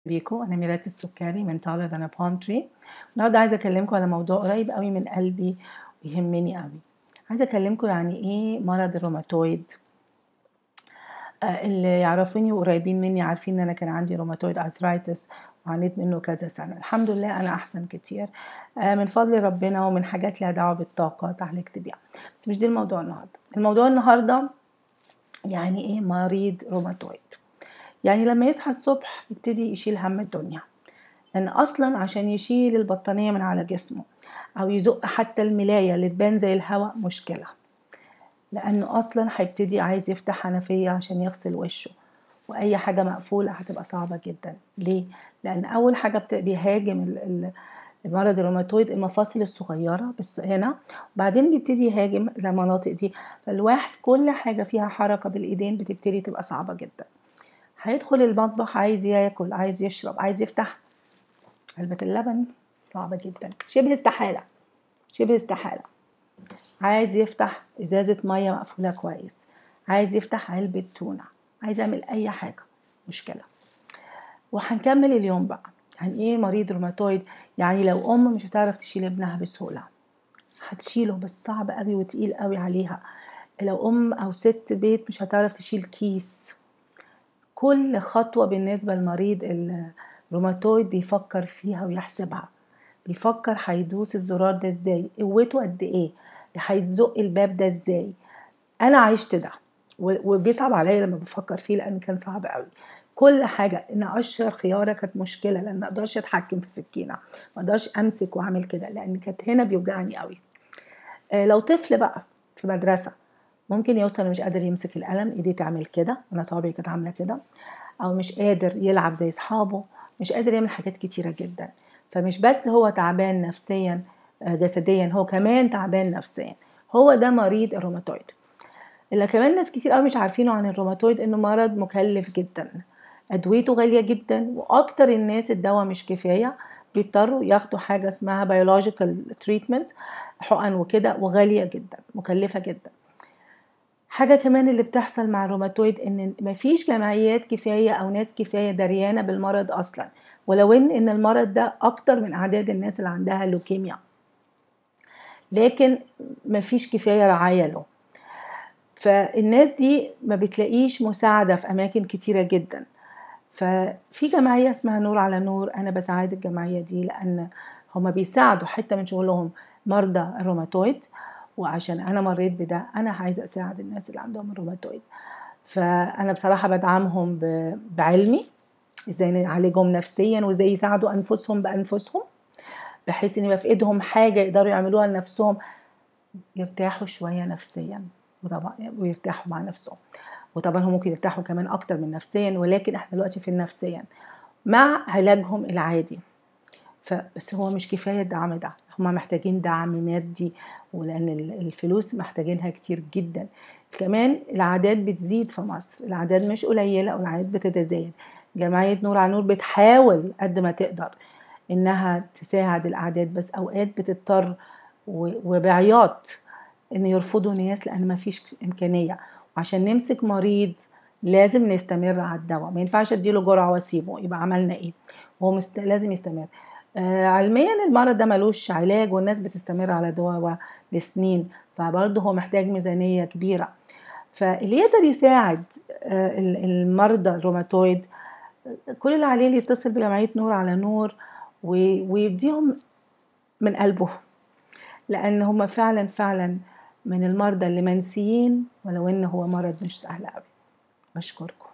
بيكم انا ميرات السكري من تاولر ذان بالم تري النهارده عايزه اكلمكم على موضوع قريب قوي من قلبي ويهمني قوي عايزه اكلمكم يعني ايه مرض الروماتويد آه اللي يعرفوني وقريبين مني عارفين ان انا كان عندي روماتويد ارثرايتس وعانيت منه كذا سنه الحمد لله انا احسن كتير آه من فضل ربنا ومن حاجات لها دعوه بالطاقه اتعالجت بيها بس مش ده الموضوع النهارده الموضوع النهارده يعني ايه مريض روماتويد يعني لما يصحى الصبح يبتدي يشيل هم الدنيا لان اصلا عشان يشيل البطانيه من على جسمه او يزق حتى الملايه اللي تبان زي الهواء مشكله لانه اصلا هيبتدي عايز يفتح حنفيه عشان يغسل وشه واي حاجه مقفوله هتبقى صعبه جدا ليه لان اول حاجه بيهاجم المرض الروماتويد المفاصل الصغيره بس هنا وبعدين بيبتدي يهاجم المناطق دي فالواحد كل حاجه فيها حركه بالايدين بتبتدي تبقى صعبه جدا هيدخل المطبخ عايز ياكل عايز يشرب عايز يفتح علبة اللبن صعبة جدا شبه استحالة شبه استحالة عايز يفتح إزازة مية مقفولة كويس عايز يفتح علبة تونة عايز يعمل أي حاجة مشكلة وهنكمل اليوم بقى يعني إيه مريض روماتويد يعني لو أم مش هتعرف تشيل ابنها بسهولة هتشيله بس صعب قوي وتقيل قوي عليها لو أم أو ست بيت مش هتعرف تشيل كيس كل خطوة بالنسبة لمريض الروماتويد بيفكر فيها ويحسبها بيفكر هيدوس الزرار ده ازاي قوته قد ايه هيزق الباب ده ازاي انا عشت ده وبيصعب عليا لما بفكر فيه لان كان صعب قوي كل حاجه ان اقشر خياره كانت مشكله لان ما اقدرش اتحكم في سكينه ما اقدرش امسك واعمل كده لان كانت هنا بيوجعني قوي آه لو طفل بقى في مدرسه ممكن يوصل مش قادر يمسك القلم ايديه تعمل كده انا صوابعي كانت عامله كده او مش قادر يلعب زي اصحابه مش قادر يعمل حاجات كتيره جدا فمش بس هو تعبان نفسيا جسديا هو كمان تعبان نفسيا هو ده مريض الروماتويد اللي كمان ناس كتير قوي مش عارفينه عن الروماتويد انه مرض مكلف جدا ادويته غاليه جدا واكتر الناس الدواء مش كفايه بيضطروا ياخدوا حاجه اسمها بيولوجيكال تريتمنت حقن وكده وغاليه جدا مكلفه جدا حاجة كمان اللي بتحصل مع الروماتويد ان مفيش جمعيات كفاية او ناس كفاية دريانة بالمرض اصلا ولو ان ان المرض ده اكتر من اعداد الناس اللي عندها لوكيميا لكن مفيش كفاية رعاية له فالناس دي ما بتلاقيش مساعدة في اماكن كتيرة جدا ففي جمعية اسمها نور على نور انا بساعد الجمعية دي لان هما بيساعدوا حتى من شغلهم مرضى الروماتويد وعشان انا مريت بده انا عايزه اساعد الناس اللي عندهم الروماتويد فانا بصراحه بدعمهم بعلمي ازاي نعالجهم نفسيا وازاي يساعدوا انفسهم بانفسهم بحيث ان يبقى في ايدهم حاجه يقدروا يعملوها لنفسهم يرتاحوا شويه نفسيا وطبعا ويرتاحوا مع نفسهم وطبعا هم ممكن يرتاحوا كمان اكتر من نفسيا ولكن احنا دلوقتي في النفسيا مع علاجهم العادي فبس هو مش كفايه الدعم ده هما محتاجين دعم مادي ولان الفلوس محتاجينها كتير جدا كمان الاعداد بتزيد في مصر الاعداد مش قليله والاعداد بتتزايد جمعيه نور على نور بتحاول قد ما تقدر انها تساعد الاعداد بس اوقات بتضطر وبعياط ان يرفضوا ناس لان ما فيش امكانيه وعشان نمسك مريض لازم نستمر على الدواء ما ينفعش اديله جرعه واسيبه يبقى عملنا ايه وهو مست... لازم يستمر آه علميا المرض ده ملوش علاج والناس بتستمر على دواء لسنين فبرضه هو محتاج ميزانية كبيرة فاللي يقدر يساعد آه المرضى الروماتويد كل اللي عليه اللي يتصل بجمعية نور على نور ويديهم من قلبه لأن هم فعلا فعلا من المرضى اللي منسيين ولو إن هو مرض مش سهل قوي بشكركم